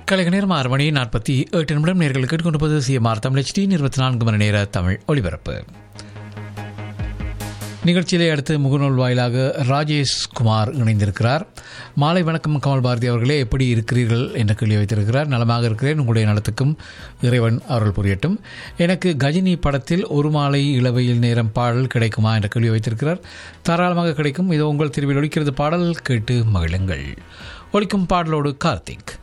கலைக நேரம் ஆறு மணி நாற்பத்தி எட்டு நிமிடம் நேர்கள் கேட்டுக்கொண்டிருப்பது சிஎம்ஆர் தமிழ் ஹெச்டி இருபத்தி நான்கு மணி நேர தமிழ் ஒளிபரப்பு நிகழ்ச்சியிலே அடுத்து முகநூல் வாயிலாக ராஜேஷ் குமார் இணைந்திருக்கிறார் மாலை வணக்கம் கமல் பாரதி அவர்களே எப்படி இருக்கிறீர்கள் என்ற கேள்வி வைத்திருக்கிறார் நலமாக இருக்கிறேன் உங்களுடைய நலத்துக்கும் இறைவன் அருள் புரியட்டும் எனக்கு கஜினி படத்தில் ஒரு மாலை இளவையில் நேரம் பாடல் கிடைக்குமா என்ற கேள்வி வைத்திருக்கிறார் தாராளமாக கிடைக்கும் இதோ உங்கள் திருவில் ஒழிக்கிறது பாடல் கேட்டு மகிழுங்கள் ஒழிக்கும் பாடலோடு கார்த்திக்